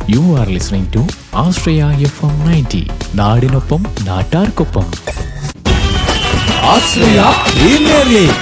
U are listening to Ashraya F M ninety നാടിനൊപ്പം നാട്ടാർക്കൊപ്പം ആശ്രയ premier league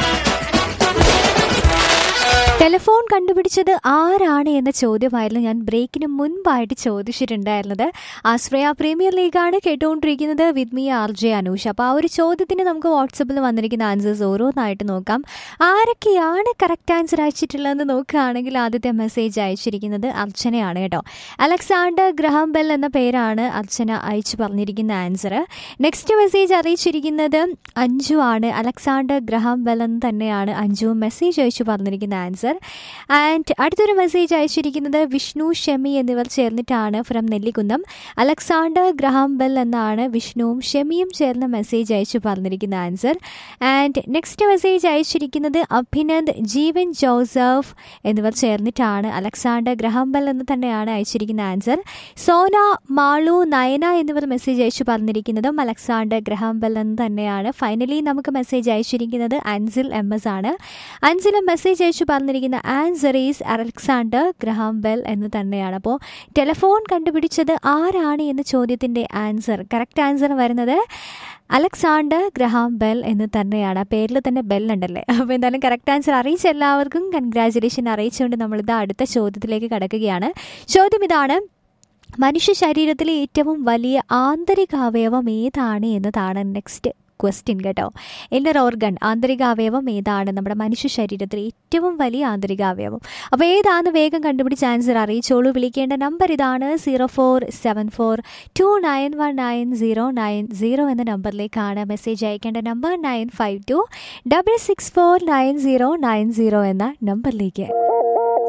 telephone കണ്ടുപിടിച്ചത് ആരാണ് എന്ന ചോദ്യമായിരുന്നു ഞാൻ ബ്രേക്കിന് മുൻപായിട്ട് ചോദിച്ചിട്ടുണ്ടായിരുന്നത് ആശ്രയ പ്രീമിയർ ലീഗാണ് കേട്ടുകൊണ്ടിരിക്കുന്നത് with me R J Anush അപ്പോൾ ആ ഒരു ചോദ്യത്തിന് നമുക്ക് വാട്സപ്പിൽ വന്നിരിക്കുന്ന ആൻസേഴ്സ് ഓരോന്നായിട്ട് നോക്കാം ആരൊക്കെയാണ് കറക്റ്റ് ആൻസർ അയച്ചിട്ടുള്ളതെന്ന് നോക്കുകയാണെങ്കിൽ ആദ്യത്തെ മെസ്സേജ് അയച്ചിരിക്കുന്നത് അർച്ചനയാണ് കേട്ടോ അലക്സാണ്ടർ ഗ്രഹാം ബെൽ എന്ന പേരാണ് അർച്ചന അയച്ചു പറഞ്ഞിരിക്കുന്ന ആൻസർ നെക്സ്റ്റ് മെസ്സേജ് അറിയിച്ചിരിക്കുന്നത് അഞ്ജു ആണ് അലക്സാണ്ടർ ഗ്രഹാം ബെൽ എന്ന് തന്നെയാണ് അഞ്ജു മെസ്സേജ് അയച്ചു പറഞ്ഞിരിക്കുന്ന ആൻസർ ആൻഡ് അടുത്തൊരു മെസ്സേജ് അയച്ചിരിക്കുന്നത് വിഷ്ണു ഷെമി എന്നിവർ ചേർന്നിട്ടാണ് from Nellikkunnam Alexander Graham Bell എന്നാണ് വിഷ്ണുവും ഷെമിയും ചേർന്ന് മെസ്സേജ് അയച്ചു പറഞ്ഞിരിക്കുന്ന ആൻസർ ആൻഡ് നെക്സ്റ്റ് മെസ്സേജ് അയച്ചിരിക്കുന്നത് അഭിനന്ദ് ജീവൻ ജോസഫ് എന്നിവർ ചേർന്നിട്ടാണ് അലക്സാണ്ടർ ഗ്രഹാം ബെൽ എന്ന് തന്നെയാണ് അയച്ചിരിക്കുന്ന ആൻസർ സോന മാളു നയന എന്നിവർ മെസ്സേജ് അയച്ചു പറഞ്ഞിരിക്കുന്നതും അലക്സാണ്ടർ ഗ്രഹാം ബെൽ എന്ന് തന്നെയാണ് ഫൈനലി നമുക്ക് മെസ്സേജ് അയച്ചിരിക്കുന്നത് അൻസിൽ എം എസ് ആണ് അൻസിലും മെസ്സേജ് അയച്ചു പറഞ്ഞിരിക്കുന്ന answer is Alexander Graham Bell എന്ന് തന്നെയാണ് അപ്പോൾ ടെലിഫോൺ കണ്ടുപിടിച്ചത് ആരാണ് എന്ന ചോദ്യത്തിൻ്റെ ആൻസർ കറക്റ്റ് ആൻസർ വരുന്നത് അലക്സാണ്ടർ ഗ്രഹാം ബെൽ എന്ന് തന്നെയാണ് ആ പേരിൽ തന്നെ ബെൽ ഉണ്ടല്ലേ അപ്പോൾ എന്തായാലും കറക്റ്റ് ആൻസർ അറിയിച്ച എല്ലാവർക്കും കൺഗ്രാചുലേഷൻ അറിയിച്ചുകൊണ്ട് നമ്മളിത് അടുത്ത ചോദ്യത്തിലേക്ക് കടക്കുകയാണ് ചോദ്യം ഇതാണ് മനുഷ്യ ശരീരത്തിലെ ഏറ്റവും വലിയ ആന്തരിക അവയവം ഏതാണ് എന്നതാണ് നെക്സ്റ്റ് ക്വസ്റ്റ്യൻ കേട്ടോ ഇന്നർ ഓർഗൻ ആന്തരിക അവയവം ഏതാണ് നമ്മുടെ മനുഷ്യ ശരീരത്തിലെ ഏറ്റവും വലിയ ആന്തരിക അവയവം അപ്പോൾ ഏതാണ് വേഗം കണ്ടുപിടിച്ച് ആൻസർ അറിയിച്ചോളൂ വിളിക്കേണ്ട നമ്പർ ഇതാണ് zero four seven four two nine one nine zero nine zero എന്ന നമ്പറിലേക്കാണ് മെസ്സേജ് അയക്കേണ്ട number nine five two double six four nine zero nine zero എന്ന നമ്പറിലേക്ക്